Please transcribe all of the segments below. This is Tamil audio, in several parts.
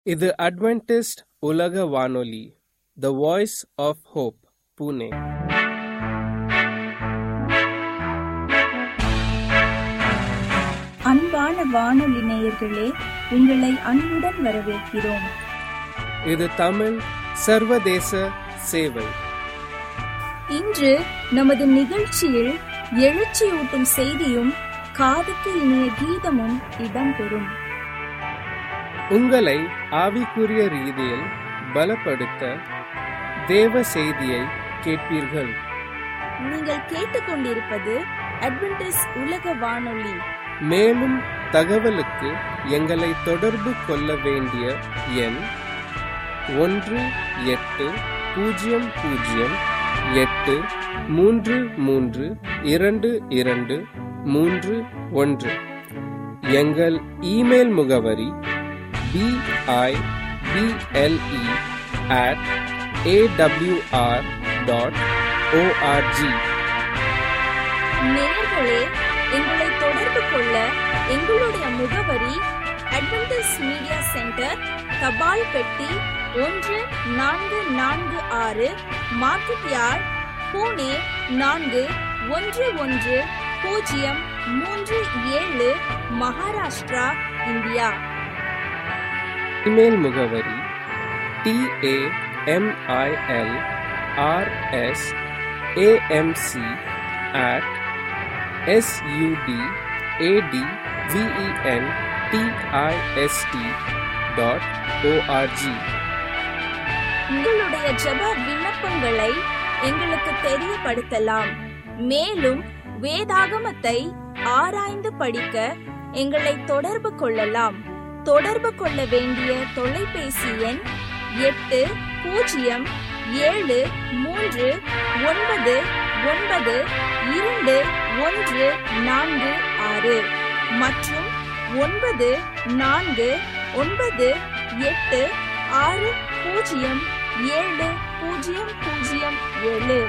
இது அட்வென்டிஸ்ட் உலக வானொலி the Voice of Hope Pune அன்பான வானொலி நேயர்களே உங்களை அன்புடன் வரவேற்கிறோம் இது தமிழ் சர்வதேச சேவை இன்று நமது நிகழ்ச்சியில் எழுச்சியூட்டும் செய்தியும் காதுக்கு இனிய கீதமும் இடம்பெறும் உங்களை ஆவிக்குரிய ரீதியில் பலப்படுத்த தேவ செய்தியை கேட்பீர்கள் நீங்கள் கேட்டுக்கொண்டிருப்பது அட்வென்டிஸ் உலக வானொலி மேலும் தகவலுக்கு எங்களை தொடர்பு கொள்ள வேண்டிய எண் ஒன்று எட்டு பூஜ்ஜியம் பூஜ்ஜியம் எட்டு மூன்று மூன்று இரண்டு இரண்டு மூன்று ஒன்று எங்கள் இமெயில் முகவரி BIBLE at AWR dot ORG நேயர்களே எங்களை தொடர்பு கொள்ள எங்களுடைய முகவரி அட்வென்டிஸ் மீடியா சென்டர் தபால் பெட்டி ஒன்று நான்கு நான்கு ஆறு மார்க்கெட் யார்ட் பூனே நான்கு ஒன்று ஒன்று பூஜ்ஜியம் மூன்று ஏழு மகாராஷ்டிரா இந்தியா இமெயில் முகவரி TAMIL RS AMC at SUD AT VEN TIST dot ORG உங்களுடைய ஜெப விண்ணப்பங்களை எங்களுக்கு தெரியப்படுத்தலாம் மேலும் வேதாகமத்தை ஆராய்ந்து படிக்க எங்களை தொடர்பு கொள்ளலாம் தொடர்பு கொள்ள வேண்டிய தொலைபேசி எண் எட்டு பூஜ்ஜியம் ஏழு மூன்று ஒன்பது ஒன்பது இரண்டு ஒன்று நான்கு ஆறு மற்றும் ஒன்பது நான்கு ஒன்பது எட்டு ஆறு பூஜ்ஜியம் ஏழு பூஜ்ஜியம் பூஜ்ஜியம் ஏழு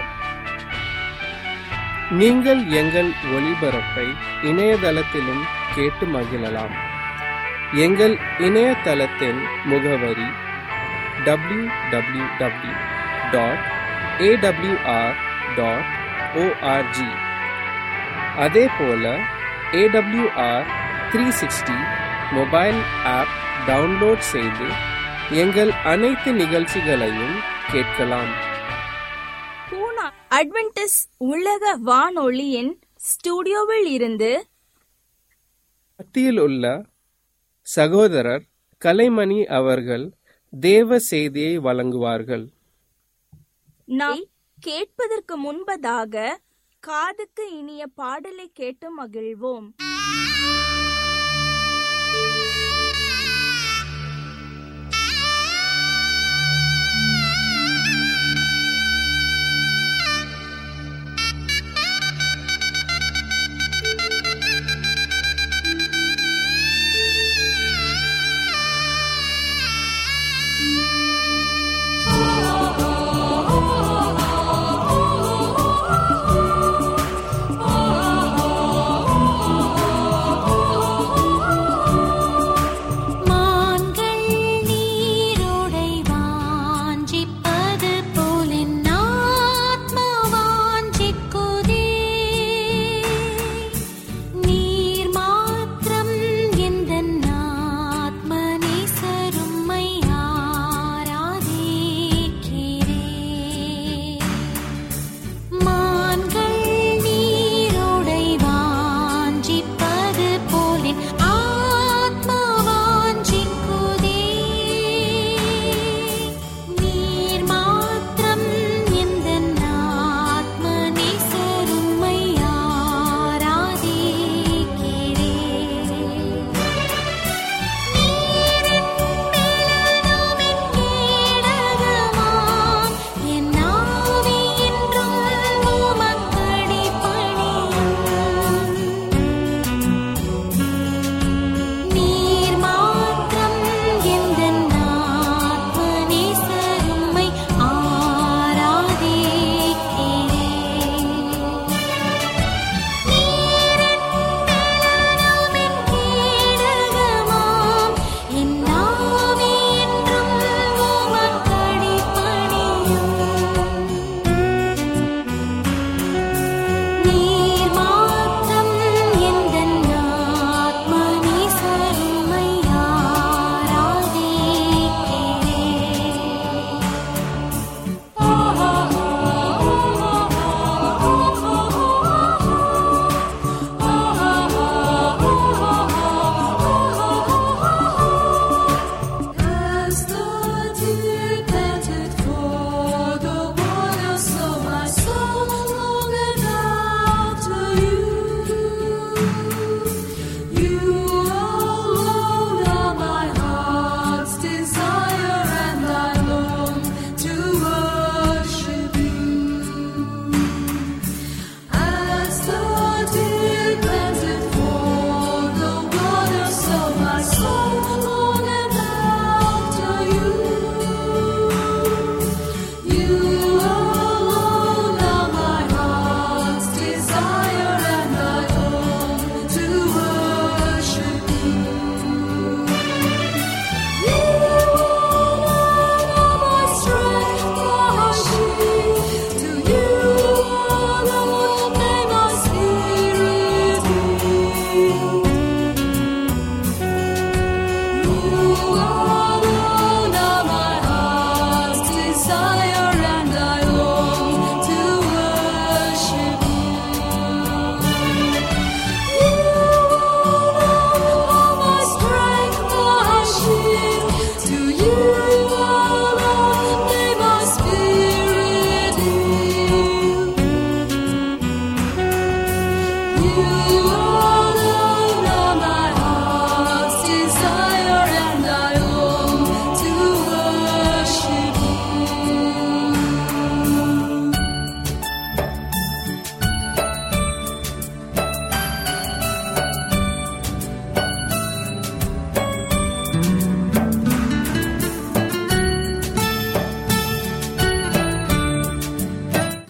நீங்கள் எங்கள் ஒளிபரப்பை இணையதளத்திலும் கேட்டு மகிழலாம் எங்கள் இணையதளத்தின் முகவரி W W W dot AWR dot ORG அதே போல AWR three sixty mobile app download செய்து எங்கள் அனைத்து நிகழ்ச்சிகளையும் கேட்கலாம் பூனா அட்வென்டிஸ் உலக வானொலியின் ஸ்டுடியோவில் இருந்து மத்தியில் உள்ள சகோதரர் கலைமணி அவர்கள் தேவ செய்தியை வழங்குவார்கள் நாம் கேட்பதற்கு முன்பதாக காதுக்கு இனிய பாடலை கேட்டு மகிழ்வோம் Oh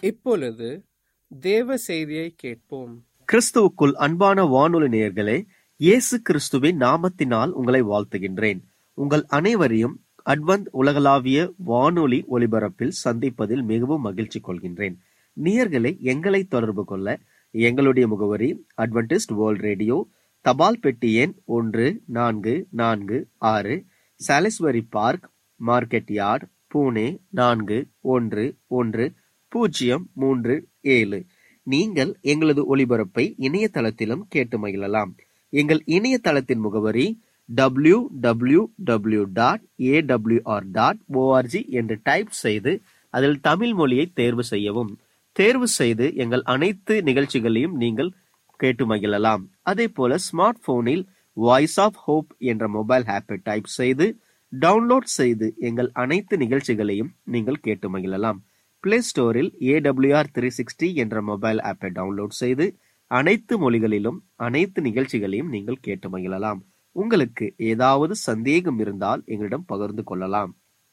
இப்பொழுது தேவ செய்தியை கேட்போம் கிறிஸ்துவுக்குள் அன்பான வானொலி நேயர்களே இயேசு கிறிஸ்துவின் நாமத்தினால் உங்களை வாழ்த்துகின்றேன் உங்கள் அனைவரையும் அட்வந்த் உலகளாவிய வானொலி ஒலிபரப்பில் சந்திப்பதில் மிகவும் மகிழ்ச்சி கொள்கின்றேன் நேயர்களை எங்களை தொடர்பு கொள்ள எங்களுடைய முகவரி அட்வென்டிஸ்ட் வேர்ல்ட் ரேடியோ தபால் பெட்டி எண் ஒன்று நான்கு நான்கு ஆறு Salisbury park market yard Pune நான்கு ஒன்று ஒன்று பூஜ்ஜியம் மூன்று ஏழு நீங்கள் எங்களது ஒளிபரப்பை இணையதளத்திலும் கேட்டு மகிழலாம் எங்கள் இணையதளத்தின் முகவரி W W W dot AWR dot ORG என்று டைப் செய்து அதில் தமிழ் மொழியை தேர்வு செய்யவும் தேர்வு செய்து எங்கள் அனைத்து நிகழ்ச்சிகளையும் நீங்கள் கேட்டு மகிழலாம் அதே போல ஸ்மார்ட் போனில் வாய்ஸ் ஆஃப் ஹோப் என்ற மொபைல் ஆப்பை டைப் செய்து டவுன்லோட் செய்து எங்கள் அனைத்து நிகழ்ச்சிகளையும் நீங்கள் கேட்டு மகிழலாம் பிளே ஸ்டோரில் ஏடபிள்யூஆர் த்ரீ சிக்ஸ்டி என்ற மொபைல் ஆப்பை டவுன்லோட் செய்து அனைத்து மொழிகளிலும் அனைத்து நிகழ்ச்சிகளையும் நீங்கள் கேட்டு மகிழலாம் உங்களுக்கு ஏதாவது சந்தேகம் இருந்தால் எங்களிடம் பகிர்ந்து கொள்ளலாம்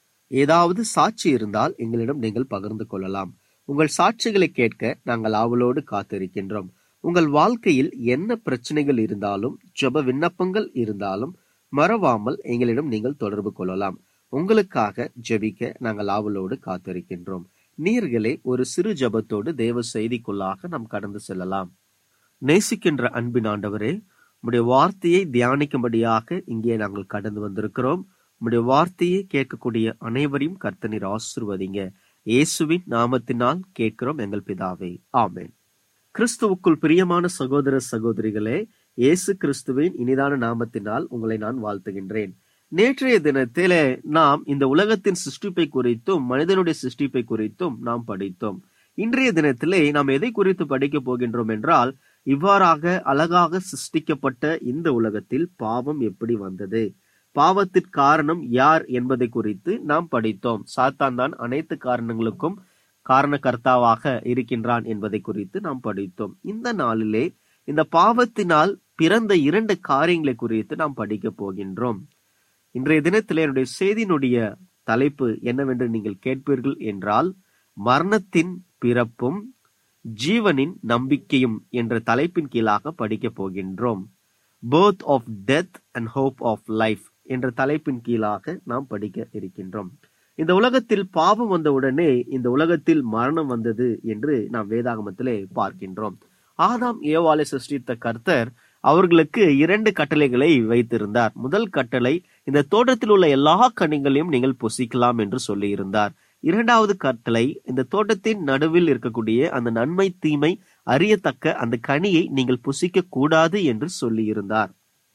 ஏதாவது சாட்சி இருந்தால் எங்களிடம் நீங்கள் பகிர்ந்து கொள்ளலாம் உங்கள் சாட்சிகளை கேட்க நாங்கள் ஆவலோடு காத்திருக்கின்றோம் உங்கள் வாழ்க்கையில் என்ன பிரச்சனைகள் இருந்தாலும் ஜெப விண்ணப்பங்கள் இருந்தாலும் மறவாமல் எங்களிடம் நீங்கள் தொடர்பு கொள்ளலாம் உங்களுக்காக ஜெபிக்க நாங்கள் ஆவலோடு காத்திருக்கின்றோம் நீர்களே ஒரு சிறு ஜெபத்தோடு தேவ செய்திக்குள்ளாக நாம் கடந்து செல்லலாம் நேசிக்கின்ற அன்பின் ஆண்டவரே உம்முடைய வார்த்தையை தியானிக்கும்படியாக இங்கே நாங்கள் கடந்து வந்திருக்கிறோம் உம்முடைய வார்த்தையை கேட்கக்கூடிய அனைவரையும் கர்த்தனீர் ஆசிர்வதிங்க இயேசுவின் நாமத்தினால் கேட்கிறோம் எங்கள் பிதாவே ஆமென் கிறிஸ்துவுக்குள் பிரியமான சகோதர சகோதரிகளே இயேசு கிறிஸ்துவின் இனிதான நாமத்தினால் உங்களை நான் வாழ்த்துகின்றேன் நேற்றைய தினத்திலே நாம் இந்த உலகத்தின் சிருஷ்டிப்பை குறித்தும் மனிதனுடைய சிருஷ்டிப்பை குறித்தும் நாம் படித்தோம் இன்றைய தினத்திலே நாம் எதை குறித்து படிக்க போகின்றோம் என்றால் இவ்வாறாக அழகாக சிருஷ்டிக்கப்பட்ட இந்த உலகத்தில் பாவம் எப்படி வந்தது பாவத்திற்கு காரணம் யார் என்பதை குறித்து நாம் படித்தோம் சாத்தான் தான் அனைத்து காரணங்களுக்கும் காரணகர்த்தாவாக இருக்கின்றான் என்பதை குறித்து நாம் படித்தோம் இந்த நாளிலே இந்த பாவத்தினால் பிறந்த இரண்டு காரியங்களை குறித்து நாம் படிக்க போகின்றோம் இன்றைய தினத்திலே என்னுடைய செய்தியினுடைய தலைப்பு என்னவென்று நீங்கள் கேட்பீர்கள் என்றால் மரணத்தின் பிறப்பும் ஜீவனின் நம்பிக்கையும் என்ற தலைப்பின் கீழாக படிக்க போகின்றோம் birth of death and hope of life என்ற தலைப்பின் கீழாக நாம் படிக்க இருக்கின்றோம் இந்த உலகத்தில் பாவம் வந்தவுடனே இந்த உலகத்தில் மரணம் வந்தது என்று நாம் வேதாகமத்திலே பார்க்கின்றோம் ஆதாம் ஏவாலை சிருஷ்டித்த கர்த்தர் அவர்களுக்கு இரண்டு கட்டளைகளை வைத்திருந்தார் முதல் கட்டளை இந்த தோட்டத்தில் உள்ள எல்லா கனிகளையும் நீங்கள் புசிக்கலாம் என்று சொல்லியிருந்தார் இரண்டாவது கட்டளை இந்த தோட்டத்தின் நடுவில் இருக்கக்கூடிய அந்த நன்மை தீமை அறியத்தக்க அந்த கனியை நீங்கள் புசிக்க கூடாது என்று சொல்லியிருந்தார்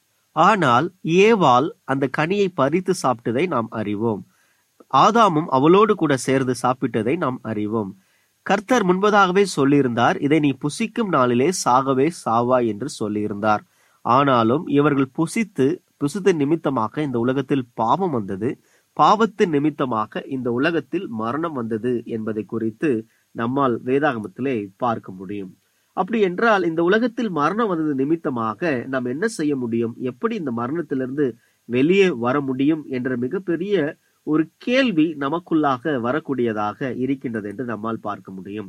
ஆனால் ஏவாள் அந்த கனியை பறித்து சாப்பிட்டதை நாம் அறிவோம் ஆதாமும் அவளோடு கூட சேர்ந்து சாப்பிட்டதை நாம் அறிவோம் கர்த்தர் முன்பதாகவே சொல்லியிருந்தார் இதை நீ புசிக்கும் நாளிலே சாகவே சாவா என்று சொல்லியிருந்தார் ஆனாலும் இவர்கள் புசித்து புசித்த நிமித்தமாக இந்த உலகத்தில் பாவம் வந்தது பாவத்து நிமித்தமாக இந்த உலகத்தில் மரணம் வந்தது என்பதை குறித்து நம்மால் வேதாகமத்திலே பார்க்க முடியும் அப்படி என்றால் இந்த உலகத்தில் மரணம் வந்தது நிமித்தமாக நாம் என்ன செய்ய முடியும் எப்படி இந்த மரணத்திலிருந்து வெளியே வர முடியும் என்ற மிகப்பெரிய ஒரு கேள்வி நமக்குள்ளாக வரக்கூடியதாக இருக்கின்றது என்று நம்மால் பார்க்க முடியும்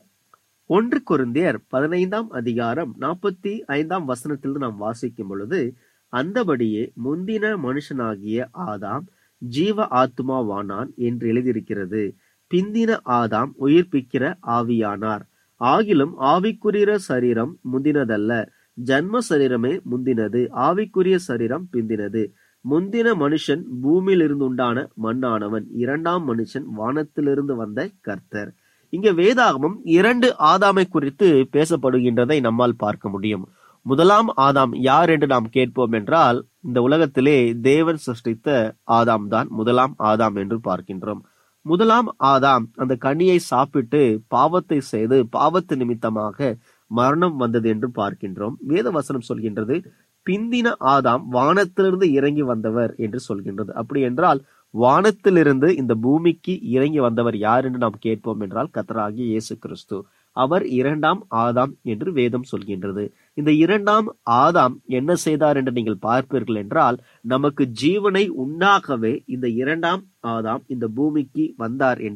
ஒன்று கொருந்தியர் பதினைந்தாம் அதிகாரம் நாற்பத்தி ஐந்தாம் வசனத்திலிருந்து நாம் வாசிக்கும் பொழுது அந்தபடியே முந்தின மனுஷனாகிய ஆதாம் ஜீவ ஆத்துமாவானான் என்று எழுதியிருக்கிறது பிந்தின ஆதாம் உயிர்ப்பிக்கிற ஆவியானார் ஆகிலும் ஆவிக்குரிய சரீரம் முந்தினதல்ல ஜன்ம சரீரமே முந்தினது ஆவிக்குரிய சரீரம் பிந்தினது முந்தின மனுஷன் பூமியிலிருந்து உண்டான மண்ணானவன் இரண்டாம் மனுஷன் வானத்திலிருந்து வந்த கர்த்தர் இங்க வேதாகமம் இரண்டு ஆதாமை குறித்து பேசப்படுகின்றதை நம்மால் பார்க்க முடியும் முதலாம் ஆதாம் யார் என்று நாம் கேட்போம் என்றால் இந்த உலகத்திலே தேவன் சிருஷ்டித்த ஆதாம் தான் முதலாம் ஆதாம் என்று பார்க்கின்றோம் முதலாம் ஆதாம் அந்த கனியை சாப்பிட்டு பாவத்தை செய்து பாவத்து நிமித்தமாக மரணம் வந்தது என்று பார்க்கின்றோம் வேத வசனம் சொல்கின்றது பிந்தின ஆதாம் வானத்திலிருந்து இறங்கி வந்தவர் என்று சொல்கின்றது அப்படி என்றால் வானத்திலிருந்து இந்த பூமிக்கு இறங்கி வந்தவர் யார் என்று நாம் கேட்போம் என்றால் கத்தராகிய இயேசு கிறிஸ்து அவர் இரண்டாம் ஆதாம் என்று வேதம் சொல்கின்றது இந்த இரண்டாம் ஆதாம் என்ன செய்தார் என்று நீங்கள் பார்ப்பீர்கள் என்றால் நமக்கு ஜீவனை உண்டாகவே இந்த இரண்டாம் ஆதாம் இந்த பூமிக்கு வந்தார் என்று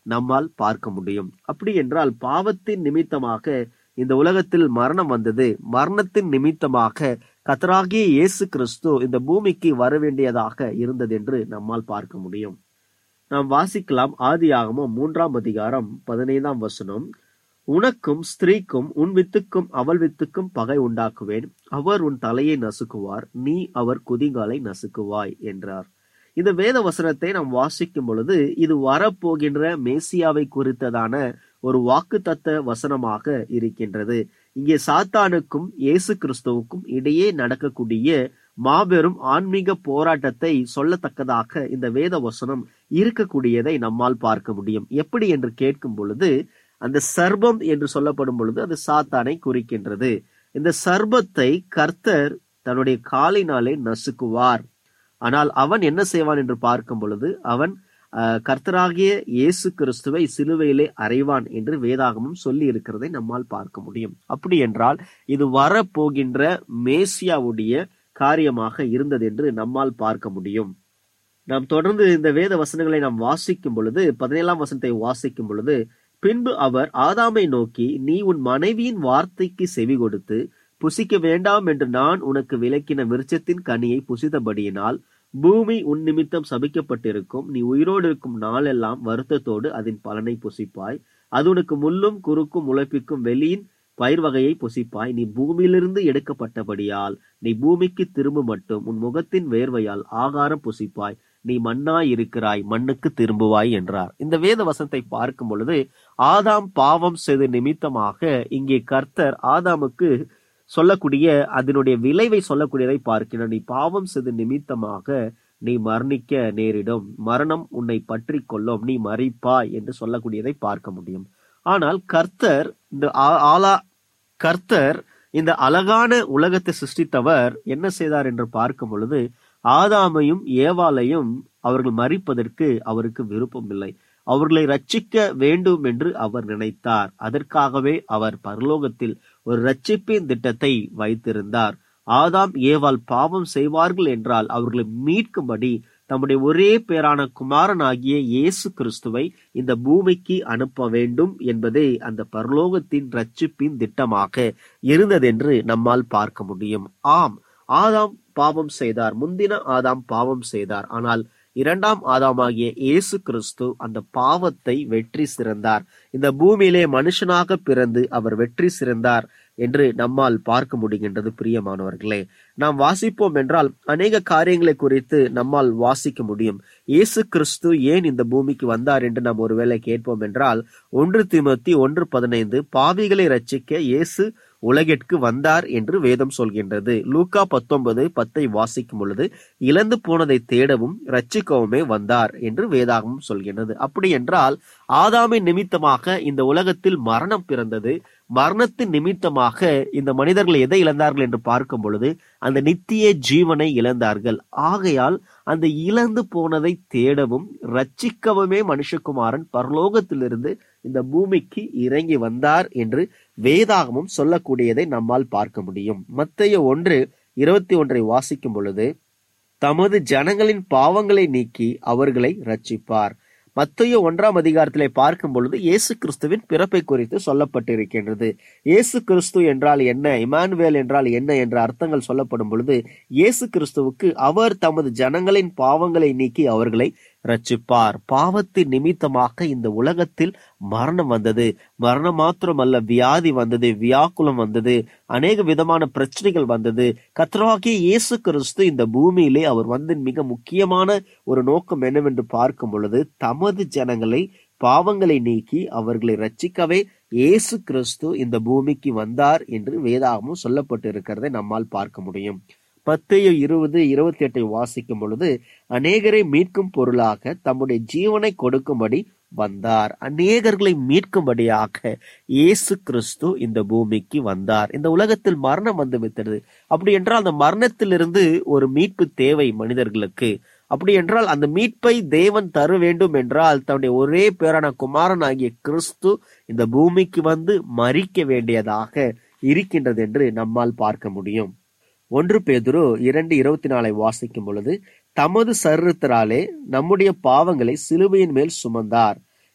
நம்மால் பார்க்க முடியும் அப்படி என்றால் பாவத்தின் நிமித்தமாக இந்த உலகத்தில் மரணம் வந்தது மரணத்தின் நிமித்தமாக கத்தராகிய இயேசு கிறிஸ்து இந்த பூமிக்கு வர வேண்டியதாக இருந்தது என்று நம்மால் பார்க்க முடியும் நாம் வாசிக்கலாம் ஆதியாகமம் மூன்றாம் அதிகாரம் பதினைந்தாம் வசனம் உனக்கும் ஸ்திரீக்கும் உன் வித்துக்கும் அவள் வித்துக்கும் பகை உண்டாக்குவேன் அவர் உன் தலையை நசுக்குவார் நீ அவர் குதிங்காலை நசுக்குவாய் என்றார் இந்த வேத வசனத்தை நாம் வாசிக்கும் பொழுது இது வரப்போகின்ற மேசியாவை குறித்ததான ஒரு வாக்குத்தத்த வசனமாக இருக்கின்றது இங்கே சாத்தானுக்கும் இயேசு கிறிஸ்துவுக்கும் இடையே நடக்கக்கூடிய மாபெரும் ஆன்மீக போராட்டத்தை சொல்லத்தக்கதாக இந்த வேத வசனம் இருக்கக்கூடியதை நம்மால் பார்க்க முடியும் எப்படி என்று கேட்கும் பொழுது அந்த சர்பம் என்று சொல்லப்படும் பொழுது அது சாத்தானை குறிக்கின்றது இந்த சர்பத்தை கர்த்தர் தன்னுடைய காலினாலே நசுக்குவார் ஆனால் அவன் என்ன செய்வான் என்று பார்க்கும் பொழுது அவன் அஹ், கர்த்தராகிய இயேசு கிறிஸ்துவை சிலுவையிலே அறைவான் என்று வேதாகமும் சொல்லி இருக்கிறதை நம்மால் பார்க்க முடியும் அப்படி என்றால் இது வரப்போகின்ற மேசியாவுடைய காரியமாக இருந்தது என்று நம்மால் பார்க்க முடியும் நாம் தொடர்ந்து இந்த வேத வசனங்களை நாம் வாசிக்கும் பொழுது பதினேழாம் வசனத்தை வாசிக்கும் பொழுது பின்பு அவர் ஆதாமை நோக்கி நீ உன் மனைவியின் வார்த்தைக்கு செவி கொடுத்து புசிக்க வேண்டாம் என்று நான் உனக்கு விலக்கின விருட்சத்தின் கனியை புசித்தபடியினால் பூமி உன் நிமித்தம் சபிக்கப்பட்டிருக்கும் நீ உயிரோடு இருக்கும் நாளெல்லாம் வருத்தத்தோடு அதன் பலனை புசிப்பாய் அது உனக்கு முள்ளும் குறுக்கும் முளைப்பிக்கும் வெளியின் பயிர் வகையை புசிப்பாய் நீ பூமியிலிருந்து எடுக்கப்பட்டபடியால் நீ பூமிக்கு திரும்ப மட்டும் உன் முகத்தின் வேர்வையால் ஆகாரம் புசிப்பாய் நீ மண்ணாய் இருக்கிறாய் மண்ணுக்கு திரும்புவாய் என்றார் இந்த வேத வசனத்தை பார்க்கும் பொழுது ஆதாம் பாவம் செய்த நிமித்தமாக இங்கே கர்த்தர் ஆதாமுக்கு சொல்லக்கூடிய அதனுடைய விளைவை சொல்லக்கூடியதை பார்க்கிறார் நீ பாவம் செய்த நிமித்தமாக நீ மரணிக்க நேரிடும் மரணம் உன்னை பற்றி கொள்ளும் நீ மறிப்பாய் என்று சொல்லக்கூடியதை பார்க்க முடியும் ஆனால் கர்த்தர் இந்த ஆ- ஆலா கர்த்தர் இந்த அழகான உலகத்தை சிருஷ்டித்தவர் என்ன செய்தார் என்று பார்க்கும் பொழுது ஆதாமையும் ஏவாளையும் அவர்கள் மறிப்பதற்கு அவருக்கு விருப்பம் இல்லை அவர்களை ரட்சிக்க வேண்டும் என்று அவர் நினைத்தார் அதற்காகவே அவர் பரலோகத்தில் ஒரு ரட்சிப்பின் திட்டத்தை வைத்திருந்தார் ஆதாம் ஏவாள் பாவம் செய்வார்கள் என்றால் அவர்களை மீட்கும்படி தம்முடைய ஒரே பேரான குமாரனாகிய இயேசு கிறிஸ்துவை இந்த பூமிக்கு அனுப்ப வேண்டும் என்பதே அந்த பரலோகத்தின் ரட்சிப்பின் திட்டமாக இருந்ததென்று நம்மால் பார்க்க முடியும் ஆம் ஆதாம் பாவம் செய்தார் முந்தின ஆதாம் பாவம் செய்தார் ஆனால் இரண்டாம் ஆதாமாகிய இயேசு கிறிஸ்து அந்த பாவத்தை வெற்றி சிறந்தார் இந்த பூமியிலே மனுஷனாக பிறந்து அவர் வெற்றி சிறந்தார் என்று நம்மால் பார்க்க முடிகின்றது பிரியமானவர்களே நாம் வாசிப்போம் என்றால் அநேக காரியங்களை குறித்து நம்மால் வாசிக்க முடியும் இயேசு கிறிஸ்து ஏன் இந்த பூமிக்கு வந்தார் என்று நாம் ஒருவேளை கேட்போம் என்றால் ஒன்று தீமோத்தி ஒன்று பதினைந்து பாவிகளை ரட்சிக்க இயேசு உலகிற்கு வந்தார் என்று வேதம் சொல்கின்றது லூக்கா பத்தொன்பது பத்தை வாசிக்கும் பொழுது இழந்து போனதை தேடவும் ரட்சிக்கவுமே வந்தார் என்று வேதாகமும் சொல்கின்றது அப்படி என்றால் ஆதாமின் நிமித்தமாக இந்த உலகத்தில் மரணம் பிறந்தது மரணத்தின் நிமித்தமாக இந்த மனிதர்கள் எதை இழந்தார்கள் என்று பார்க்கும் பொழுது அந்த நித்திய ஜீவனை இழந்தார்கள் ஆகையால் அந்த இழந்து போனதை தேடவும் ரட்சிக்கவுமே மனுஷகுமாரன் பரலோகத்திலிருந்து இந்த பூமிக்கு இறங்கி வந்தார் என்று வேதாகமும் சொல்லக்கூடியதை நம்மால் பார்க்க முடியும் மத்தேயு ஒன்று இருபத்தி ஒன்றை வாசிக்கும் பொழுது தமது ஜனங்களின் பாவங்களை நீக்கி அவர்களை ரட்சிப்பார் மத்தேயு ஒன்றாம் அதிகாரத்திலே பார்க்கும் பொழுது இயேசு கிறிஸ்துவின் பிறப்பை குறித்து சொல்லப்பட்டிருக்கின்றது இயேசு கிறிஸ்து என்றால் என்ன இமானுவேல் என்றால் என்ன என்ற அர்த்தங்கள் சொல்லப்படும் பொழுது இயேசு கிறிஸ்துவுக்கு அவர் தமது ஜனங்களின் பாவங்களை நீக்கி அவர்களை ரட்சிப்பார் பாவத்தின் நிமித்தமாக இந்த உலகத்தில் மரணம் வந்தது மரணம் மாத்திரமல்ல வியாதி வந்தது வியாக்குலம் வந்தது அநேக விதமான பிரச்சனைகள் வந்தது கத்ராகிய இயேசு கிறிஸ்து இந்த பூமியிலே அவர் வந்து மிக முக்கியமான ஒரு நோக்கம் என்னவென்று பார்க்கும் பொழுது தமது ஜனங்களை பாவங்களை நீக்கி அவர்களை ரட்சிக்கவே இயேசு கிறிஸ்து இந்த பூமிக்கு வந்தார் என்று வேதாகமும் சொல்லப்பட்டு இருக்கிறதை நம்மால் பார்க்க முடியும் பத்தையோ இருபது இருபத்தி எட்டை வாசிக்கும் பொழுது அநேகரை மீட்கும் பொருளாக தம்முடைய ஜீவனை கொடுக்கும்படி வந்தார் அநேகர்களை மீட்கும்படியாக இயேசு கிறிஸ்து இந்த பூமிக்கு வந்தார் இந்த உலகத்தில் மரணம் வந்து விட்டது அப்படி என்றால் அந்த மரணத்திலிருந்து ஒரு மீட்பு தேவை மனிதர்களுக்கு அப்படி என்றால் அந்த மீட்பை தேவன் தர வேண்டும் என்றால் தன்னுடைய ஒரே பேரான குமாரன் ஆகிய கிறிஸ்து இந்த பூமிக்கு வந்து மறிக்க வேண்டியதாக இருக்கின்றது என்று நம்மால் பார்க்க முடியும் ஒன்று பேதுரு இரண்டு இருபத்தி நாலை வாசிக்கும் பொழுது தமது சரீரத்தினாலே நம்முடைய பாவங்களை சிலுவையின் மேல் சுமந்தார்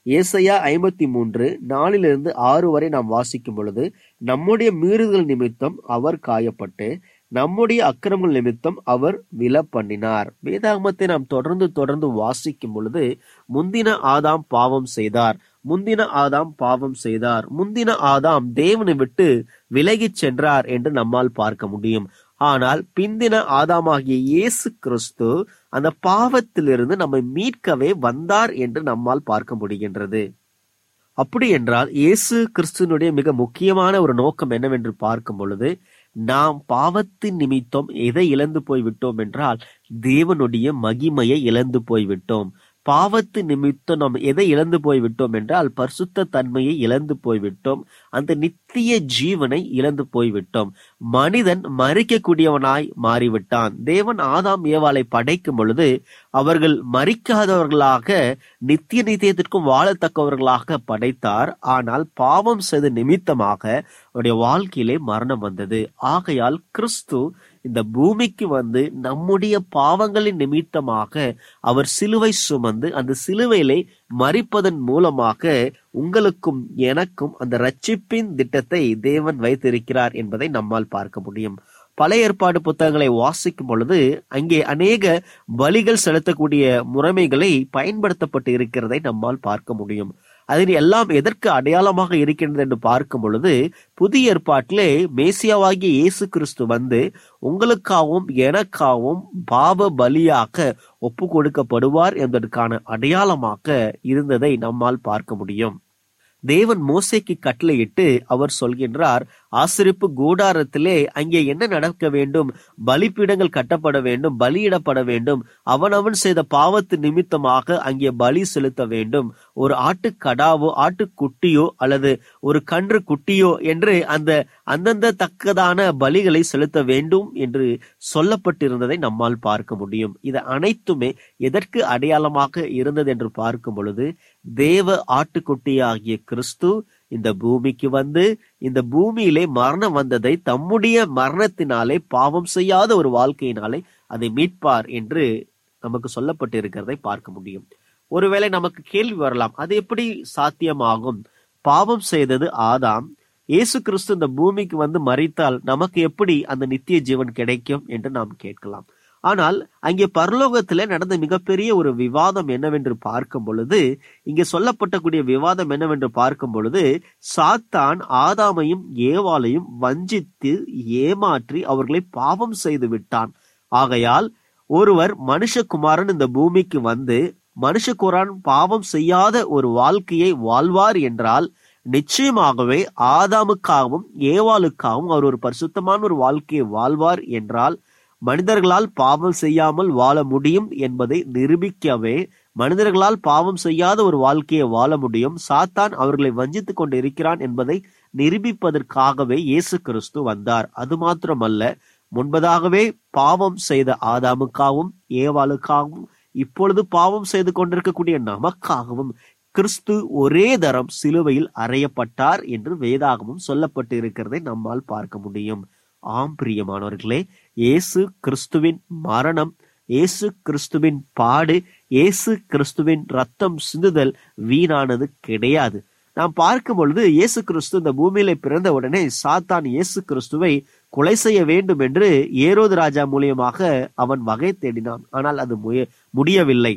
ஏசையா ஐம்பத்தி மூன்று நாலிலிருந்து ஆறு வரை நாம் வாசிக்கும் பொழுது நம்முடைய மீறுதல் நிமித்தம் அவர் காயப்பட்டு நம்முடைய அக்கிரமங்கள் நிமித்தம் அவர் வில பண்ணினார் வேதாகமத்தை நாம் தொடர்ந்து தொடர்ந்து வாசிக்கும் பொழுது முந்தின ஆதாம் பாவம் செய்தார் முந்தின ஆதாம் பாவம் செய்தார் முந்தின ஆதாம் தேவனை விட்டு விலகிச் சென்றார் என்று நம்மால் பார்க்க முடியும் ஆனால் பிந்தின ஆதாமாகிய இயேசு கிறிஸ்து அந்த பாவத்திலிருந்து நம்மை மீட்கவே வந்தார் என்று நம்மால் பார்க்க முடிகின்றது அப்படி என்றால் இயேசு கிறிஸ்துனுடைய மிக முக்கியமான ஒரு நோக்கம் என்னவென்று பார்க்கும் பொழுது நாம் பாவத்தின் நிமித்தம் எதை இழந்து போய்விட்டோம் என்றால் தேவனுடைய மகிமையை இழந்து போய்விட்டோம் பாவத்து நிமித்தம் நாம் எதை இழந்து போய்விட்டோம் என்றால் பரிசுத்த தன்மையை இழந்து போய்விட்டோம் அந்த நித்திய ஜீவனை இழந்து போய்விட்டோம் மனிதன் மறிக்கக்கூடியவனாய் மாறிவிட்டான் தேவன் ஆதாம் ஏவாளை படைக்கும் பொழுது அவர்கள் மறிக்காதவர்களாக நித்திய நித்தியத்திற்கும் வாழத்தக்கவர்களாக படைத்தார் ஆனால் பாவம் செய்த நிமித்தமாக அவருடைய வாழ்க்கையிலே மரணம் வந்தது ஆகையால் கிறிஸ்து இந்த பூமிக்கு வந்து நம்முடைய பாவங்களின் நிமித்தமாக அவர் சிலுவை சுமந்து அந்த சிலுவையிலே மறிப்பதன் மூலமாக உங்களுக்கும் எனக்கும் அந்த ரட்சிப்பின் திட்டத்தை தேவன் வைத்திருக்கிறார் என்பதை நம்மால் பார்க்க முடியும் பழைய ஏற்பாடு புத்தகங்களை வாசிக்கும் பொழுது அங்கே அநேக பலிகள் செலுத்தக்கூடிய முறைமைகளை பயன்படுத்தப்பட்டு இருக்கிறதை நம்மால் பார்க்க முடியும் அதில் எல்லாம் எதற்கு அடையாளமாக இருக்கின்றது என்று பார்க்கும் பொழுது புதிய ஏற்பாட்டிலே மேசியாவாகிய இயேசு கிறிஸ்து வந்து உங்களுக்காகவும் எனக்காகவும் பாவ பலியாக ஒப்பு கொடுக்கப்படுவார் என்பதற்கான அடையாளமாக இருந்ததை நம்மால் பார்க்க முடியும் தேவன் மோசைக்கு கட்டளையிட்டு அவர் சொல்கின்றார் ஆசிரிப்பு கூடாரத்திலே அங்கே என்ன நடக்க வேண்டும் பலிப்பீடங்கள் கட்டப்பட வேண்டும் பலியிடப்பட வேண்டும் அவனவன் செய்த பாவத்து நிமித்தமாக அங்கே பலி செலுத்த வேண்டும் ஒரு ஆட்டுக்கடாவோ ஆட்டுக்குட்டியோ அல்லது ஒரு கன்று குட்டியோ என்று அந்த அந்தந்த தக்கதான பலிகளை செலுத்த வேண்டும் என்று சொல்லப்பட்டிருந்ததை நம்மால் பார்க்க முடியும் இது அனைத்துமே எதற்கு அடையாளமாக இருந்தது என்று பார்க்கும் பொழுது தேவ ஆட்டுக்குட்டியாகிய கிறிஸ்து இந்த பூமிக்கு வந்து இந்த பூமியிலே மரணம் வந்ததை தம்முடைய மரணத்தினாலே பாவம் செய்யாத ஒரு வாழ்க்கையினாலே அதை மீட்பார் என்று நமக்கு சொல்லப்பட்டு இருக்கிறதை பார்க்க முடியும் ஒருவேளை நமக்கு கேள்வி வரலாம் அது எப்படி சாத்தியமாகும் பாவம் செய்தது ஆதாம் இயேசு கிறிஸ்து இந்த பூமிக்கு வந்து மறித்தால் நமக்கு எப்படி அந்த நித்திய ஜீவன் கிடைக்கும் என்று நாம் கேட்கலாம் ஆனால் அங்கே பரலோகத்திலே நடந்த மிகப்பெரிய ஒரு விவாதம் என்னவென்று பார்க்கும் பொழுது இங்கே சொல்லப்பட்டக்கூடிய விவாதம் என்னவென்று பார்க்கும் பொழுது சாத்தான் ஆதாமையும் ஏவாளையும் வஞ்சித்து ஏமாற்றி அவர்களை பாவம் செய்து விட்டான் ஆகையால் ஒருவர் மனுஷகுமாரன் இந்த பூமிக்கு வந்து மனுஷகுமாரன் பாவம் செய்யாத ஒரு வாழ்க்கையை வாழ்வார் என்றால் நிச்சயமாகவே ஆதாமுக்காகவும் ஏவாளுக்காகவும் அவர் ஒரு பரிசுத்தமான ஒரு வாழ்க்கையை வாழ்வார் என்றால் மனிதர்களால் பாவம் செய்யாமல் வாழ முடியும் என்பதை நிரூபிக்கவே மனிதர்களால் பாவம் செய்யாத ஒரு வாழ்க்கையை வாழ முடியும் சாத்தான் அவர்களை வஞ்சித்துக் கொண்டு இருக்கிறான் என்பதை நிரூபிப்பதற்காகவே இயேசு கிறிஸ்து வந்தார் அது மாத்திரமல்ல முன்பதாகவே பாவம் செய்த ஆதாமுக்காகவும் ஏவாளுக்காகவும் இப்பொழுது பாவம் செய்து கொண்டிருக்கக்கூடிய நமக்காகவும் கிறிஸ்து ஒரே தரம் சிலுவையில் அறையப்பட்டார் என்று வேதாகமும் சொல்லப்பட்டு இருக்கிறதை நம்மால் பார்க்க முடியும் ஆம் பிரியமானவர்களே இயேசு கிறிஸ்துவின் மரணம் இயேசு கிறிஸ்துவின் பாடு இயேசு கிறிஸ்துவின் ரத்தம் சிந்துதல் வீணானது கிடையாது நாம் பார்க்கும் பொழுது இயேசு கிறிஸ்து இந்த பூமியில பிறந்த உடனே சாத்தான் இயேசு கிறிஸ்துவை கொலை செய்ய வேண்டும் என்று ஏரோது ராஜா மூலியமாக அவன் வகை தேடினான் ஆனால் அது முய- முடியவில்லை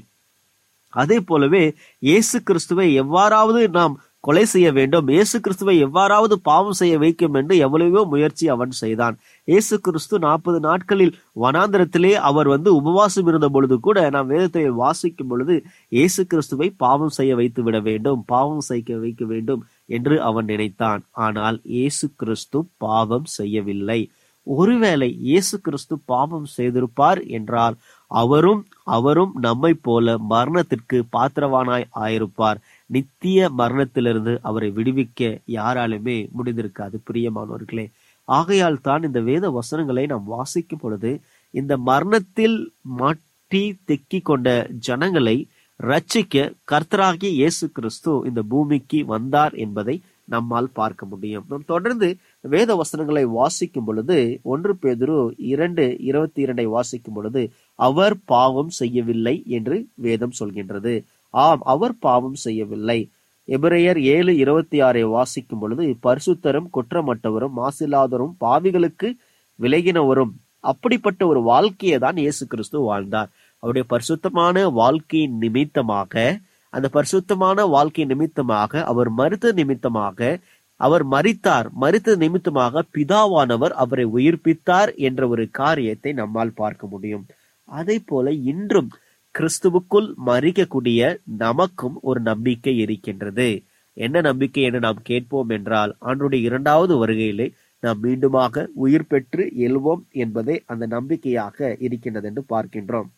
அதே போலவே இயேசு கிறிஸ்துவை எவ்வாறாவது நாம் கொலை செய்ய வேண்டும் இயேசு கிறிஸ்துவை எவ்வாறாவது பாவம் செய்ய வைக்கும் என்று எவ்வளவோ முயற்சி அவன் செய்தான் இயேசு கிறிஸ்து நாற்பது நாட்களில் வனாந்திரத்திலே அவர் வந்து உபவாசம் இருந்த பொழுது கூட நாம் வேதத்தை வாசிக்கும் பொழுது இயேசு கிறிஸ்துவை பாவம் செய்ய வைத்து விட வேண்டும் பாவம் செய்ய வைக்க வேண்டும் என்று அவன் நினைத்தான் ஆனால் இயேசு கிறிஸ்து பாவம் செய்யவில்லை ஒருவேளை இயேசு கிறிஸ்து பாவம் செய்திருப்பார் என்றால் அவரும் அவரும் நம்மை போல மரணத்திற்கு பாத்திரவானாய் ஆயிருப்பார் நித்திய மரணத்திலிருந்து அவரை விடுவிக்க யாராலுமே முடிந்திருக்காது பிரியமானவர்களே ஆகையால் தான் இந்த வேத வசனங்களை நாம் வாசிக்கும் பொழுது இந்த மரணத்தில் மாட்டி தெக்கி கொண்ட ஜனங்களை ரட்சிக்க கர்த்தராகிய இயேசு கிறிஸ்து இந்த பூமிக்கு வந்தார் என்பதை நம்மால் பார்க்க முடியும் நாம் தொடர்ந்து வேத வசனங்களை வாசிக்கும் பொழுது ஒன்று பேதுரு இரண்டு இருபத்தி இரண்டை வாசிக்கும் பொழுது அவர் பாவம் செய்யவில்லை என்று வேதம் சொல்கின்றது ஆம் அவர் பாவம் செய்யவில்லை எபிரேயர் ஏழு இருபத்தி ஆறை வாசிக்கும் பொழுது பரிசுத்தரும் குற்றமற்றவரும் மாசில்லாதவரும் பாவிகளுக்கு விலகினவரும் அப்படிப்பட்ட ஒரு வாழ்க்கையை தான் இயேசு கிறிஸ்து வாழ்ந்தார் அவருடைய பரிசுத்தமான வாழ்க்கையின் நிமித்தமாக அந்த பரிசுத்தமான வாழ்க்கை நிமித்தமாக அவர் மருத்துவ நிமித்தமாக அவர் மரித்தார் மரித்த நிமித்தமாக பிதாவானவர் அவரை உயிர்ப்பித்தார் என்ற ஒரு காரியத்தை நம்மால் பார்க்க முடியும் அதே போல இன்றும் கிறிஸ்துவுக்குள் மறிக்கக்கூடிய நமக்கும் ஒரு நம்பிக்கை இருக்கின்றது என்ன நம்பிக்கை என்று நாம் கேட்போம் என்றால் ஆண்டுடைய இரண்டாவது வருகையிலே நாம் மீண்டுமாக உயிர் பெற்று எழுவோம் என்பதே அந்த நம்பிக்கையாக இருக்கின்றது என்று பார்க்கின்றோம்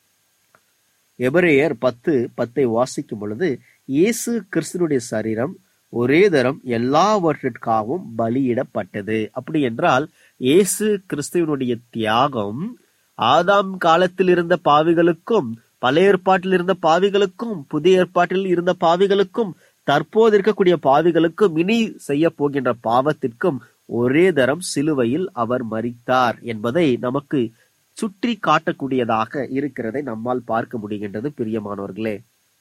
எபிரேயர் பத்து பத்தை வாசிக்கும் பொழுது இயேசு கிறிஸ்துனுடைய சரீரம் ஒரே தரம் எல்லாவற்றிற்காகவும் பலியிடப்பட்டது அப்படி என்றால் இயேசு கிறிஸ்துவனுடைய தியாகம் ஆதாம் காலத்தில் இருந்த பாவிகளுக்கும் பழைய ஏற்பாட்டில் இருந்த பாவிகளுக்கும் புதிய ஏற்பாட்டில் இருந்த பாவிகளுக்கும் தற்போது இருக்கக்கூடிய பாவிகளுக்கும் இனி செய்ய போகின்ற பாவத்திற்கும் ஒரே தரம் சிலுவையில் அவர் மரித்தார் என்பதை நமக்கு சுற்றி காட்டக்கூடியதாக இருக்கிறதை நம்மால் பார்க்க முடிகின்றது பிரியமானவர்களே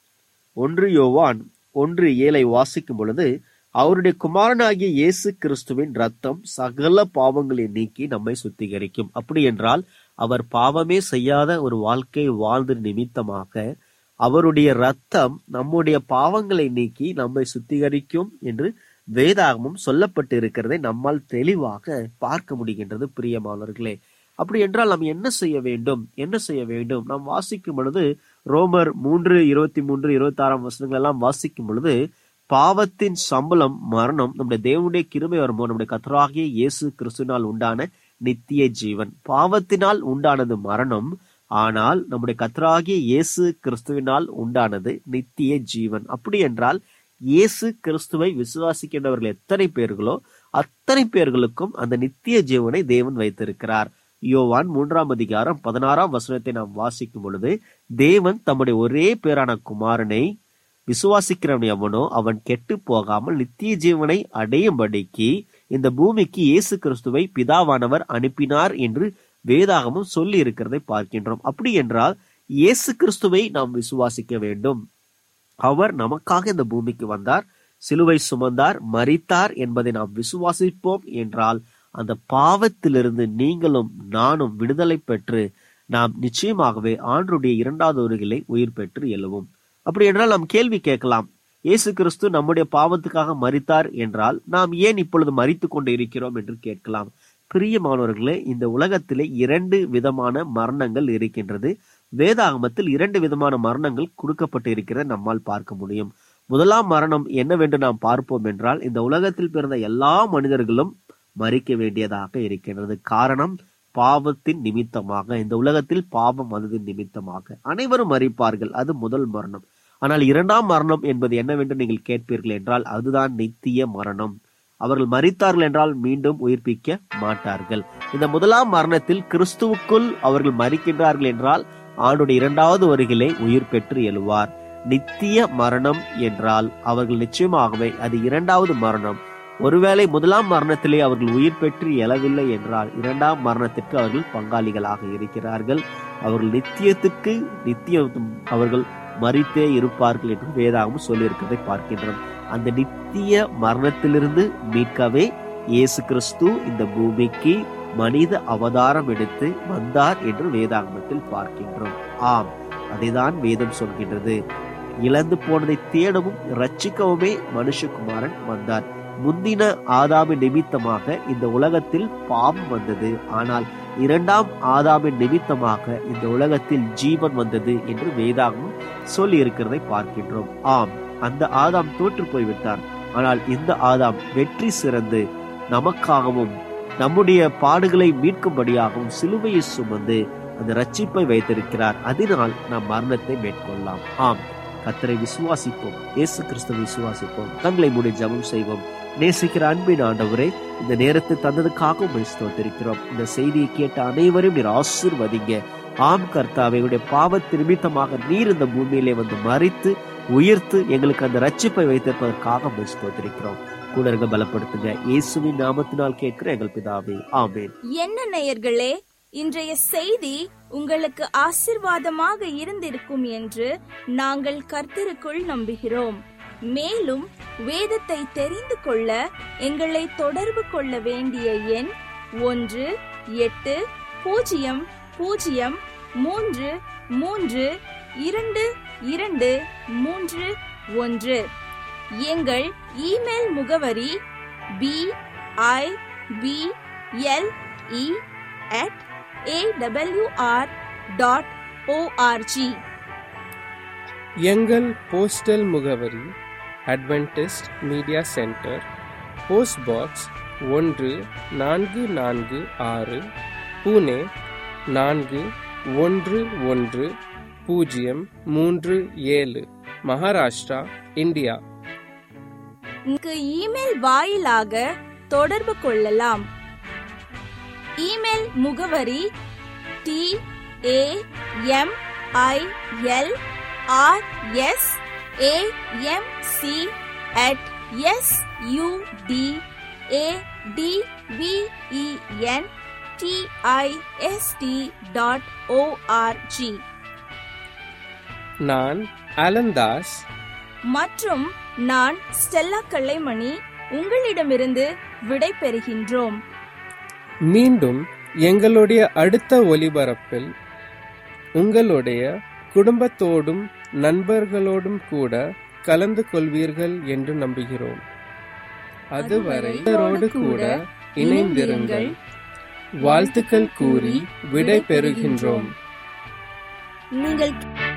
ஒன்று யோவான் ஒன்று ஏழை வாசிக்கும் பொழுது அவருடைய குமாரனாகிய இயேசு கிறிஸ்துவின் ரத்தம் சகல பாவங்களை நீக்கி நம்மை சுத்திகரிக்கும் அப்படி என்றால் அவர் பாவமே செய்யாத ஒரு வாழ்க்கை வாழ்ந்த நிமித்தமாக அவருடைய ரத்தம் நம்முடைய பாவங்களை நீக்கி நம்மை சுத்திகரிக்கும் என்று வேதாகமும் சொல்லப்பட்டு இருக்கிறதை நம்மால் தெளிவாக பார்க்க முடிகின்றது பிரியமானவர்களே அப்படி என்றால் நாம் என்ன செய்ய வேண்டும் என்ன செய்ய வேண்டும் நாம் வாசிக்கும் பொழுது ரோமர் மூன்று இருபத்தி மூன்று இருபத்தி ஆறாம் வசனங்கள் எல்லாம் வாசிக்கும் பொழுது பாவத்தின் சம்பளம் மரணம் நம்முடைய தேவனுடைய கிருமை வரும்போது நம்முடைய கத்தராகிய இயேசு கிறிஸ்துவினால் உண்டான நித்திய ஜீவன் பாவத்தினால் உண்டானது மரணம் ஆனால் நம்முடைய கத்தராகிய இயேசு கிறிஸ்துவினால் உண்டானது நித்திய ஜீவன் அப்படி என்றால் இயேசு கிறிஸ்துவை விசுவாசிக்கின்றவர்கள் எத்தனை பேர்களோ அத்தனை பேர்களுக்கும் அந்த நித்திய ஜீவனை தேவன் வைத்திருக்கிறார் யோவான் மூன்றாம் அதிகாரம் பதினாறாம் வசனத்தை நாம் வாசிக்கும் பொழுது தேவன் தம்முடைய ஒரே பேரான குமாரனை விசுவாசிக்கிறவன் எவனோ அவன் கெட்டு போகாமல் நித்திய ஜீவனை அடையும்படிக்கு இந்த பூமிக்கு இயேசு கிறிஸ்துவை பிதாவானவர் அனுப்பினார் என்று வேதாகமும் சொல்லி இருக்கிறதை பார்க்கின்றோம் அப்படி என்றால் இயேசு கிறிஸ்துவை நாம் விசுவாசிக்க வேண்டும் அவர் நமக்காக இந்த பூமிக்கு வந்தார் சிலுவை சுமந்தார் மரித்தார் என்பதை நாம் விசுவாசிப்போம் என்றால் அந்த பாவத்திலிருந்து நீங்களும் நானும் விடுதலை பெற்று நாம் நிச்சயமாகவே ஆண்டுடைய இரண்டாவது வருகளை உயிர் பெற்று எழுவோம் அப்படி என்றால் நாம் கேள்வி கேட்கலாம் இயேசு கிறிஸ்து நம்முடைய பாவத்துக்காக மரித்தார் என்றால் நாம் ஏன் இப்பொழுது மறித்து கொண்டு இருக்கிறோம் என்று கேட்கலாம் பிரியமானவர்களே இந்த உலகத்திலே இரண்டு விதமான மரணங்கள் இருக்கின்றது வேதாகமத்தில் இரண்டு விதமான மரணங்கள் கொடுக்கப்பட்டு இருக்கிறத நம்மால் பார்க்க முடியும் முதலாம் மரணம் என்னவென்று நாம் பார்ப்போம் என்றால் இந்த உலகத்தில் பிறந்த எல்லா மனிதர்களும் மறிக்க வேண்டியதாக இருக்கின்றது காரணம் பாவத்தின் நிமித்தமாக இந்த உலகத்தில் பாவம் வந்ததின் நிமித்தமாக அனைவரும் மறிப்பார்கள் அது முதல் மரணம் ஆனால் இரண்டாம் மரணம் என்பது என்னவென்று நீங்கள் கேட்பீர்கள் என்றால் அதுதான் நித்திய மரணம் அவர்கள் மறித்தார்கள் என்றால் மீண்டும் உயிர்ப்பிக்க மாட்டார்கள் இந்த முதலாம் மரணத்தில் கிறிஸ்துவுக்குள் அவர்கள் மறிக்கின்றார்கள் என்றால் ஆண்டுடைய இரண்டாவது வருகிலே உயிர் பெற்று எழுவார் நித்திய மரணம் என்றால் அவர்கள் நிச்சயமாகவே அது இரண்டாவது மரணம் ஒருவேளை முதலாம் மரணத்திலே அவர்கள் உயிர் பெற்று எழவில்லை என்றால் இரண்டாம் மரணத்திற்கு அவர்கள் பங்காளிகளாக இருக்கிறார்கள் அவர்கள் நித்தியத்துக்கு நித்தியம் அவர்கள் மறித்தே இருப்பார்கள் என்று வேதாகவும் சொல்லியிருக்கிறதை பார்க்கின்றோம் அந்த நித்திய மரணத்திலிருந்து மீட்கவே இயேசு கிறிஸ்து இந்த பூமிக்கு மனித அவதாரம் எடுத்து வந்தார் என்று வேதாகமத்தில் பார்க்கின்றோம் ஆம் அதைதான் வேதம் சொல்கின்றது இழந்து போனதை தேடவும் ரட்சிக்கவுமே மனுஷகுமாரன் வந்தார் முந்தின ஆதாமின் நிமித்தமாக இந்த உலகத்தில் பாவம் வந்தது ஆனால் இரண்டாம் ஆதாமின் நிமித்தமாக இந்த உலகத்தில் ஜீவன் வந்தது என்று வேதாகம் சொல்லி இருக்கிறதை பார்க்கின்றோம் ஆம் அந்த ஆதாம் தோற்று போய்விட்டார் ஆனால் இந்த ஆதாம் வெற்றி சிறந்து நமக்காகவும் நம்முடைய பாடுகளை மீட்கும்படியாகவும் சிலுவையை சுமந்து அந்த ரட்சிப்பை வைத்திருக்கிறார் அதனால் நாம் மரணத்தை மேற்கொள்ளலாம் ஆம் கத்தரை விசுவாசிப்போம் இயேசு கிறிஸ்துவை விசுவாசிப்போம் தங்களை மூடி ஜபம் செய்வோம் நேசிக்கிற அன்பின் ஆண்டவரே இந்த நேரத்தை தந்ததுக்காக உண்மை ஸ்தோத்திருக்கிறோம் இந்த செய்தியை கேட்ட அனைவரும் நீர் ஆசீர்வதிங்க ஆம் கர்த்தாவை உடைய பாவத்து நிமித்தமாக நீர் இந்த பூமியிலே வந்து மறித்து உயிர்த்து எங்களுக்கு அந்த ரட்சிப்பை வைத்திருப்பதற்காக உண்மை ஸ்தோத்திருக்கிறோம் கூட இருங்க பலப்படுத்துங்க இயேசுவின் நாமத்தினால் கேட்கிற எங்கள் பிதாவே ஆமேன் என்ன நேயர்களே இன்றைய செய்தி உங்களுக்கு ஆசிர்வாதமாக இருந்திருக்கும் என்று நாங்கள் கர்த்தருக்குள் நம்புகிறோம் மேலும் வேதத்தை தெரிந்து கொள்ள எங்களை தொடர்பு கொள்ள வேண்டிய எண் ஒன்று எட்டு பூஜ்ஜியம் பூஜ்ஜியம் மூன்று மூன்று இரண்டு இரண்டு மூன்று ஒன்று எங்கள் இமெயில் முகவரி B I B L E at AWR dot ORG எங்கள் போஸ்டல் முகவரி Adventist media centre post box ஒன்று நான்கு நான்கு ஆறு புனே நான்கு ஒன்று ஒன்று பூஜ்ஜியம் மூன்று ஏழு மகாராஷ்டிரா இந்தியா இங்கு இமெயில் வாயிலாக தொடர்பு கொள்ளலாம் இமெயில் முகவரி T A M I L R S A M C at S U D A T V E N T I S T dot ORG நான் அலந்தாஸ் மற்றும் நான் ஸ்டெல்லா கல்லைமணி உங்களிடமிருந்து விடை பெறுகின்றோம் மீண்டும் எங்களுடைய அடுத்த ஒலிபரப்பில் உங்களுடைய குடும்பத்தோடும் நண்பர்களோடும் கூட கலந்து கொள்வீர்கள் என்று நம்புகிறோம் அதுவரை இவரோடு கூட இணைந்திருங்கள் வாழ்த்துக்கள் கூறி விடை பெறுகின்றோம் நீங்கள்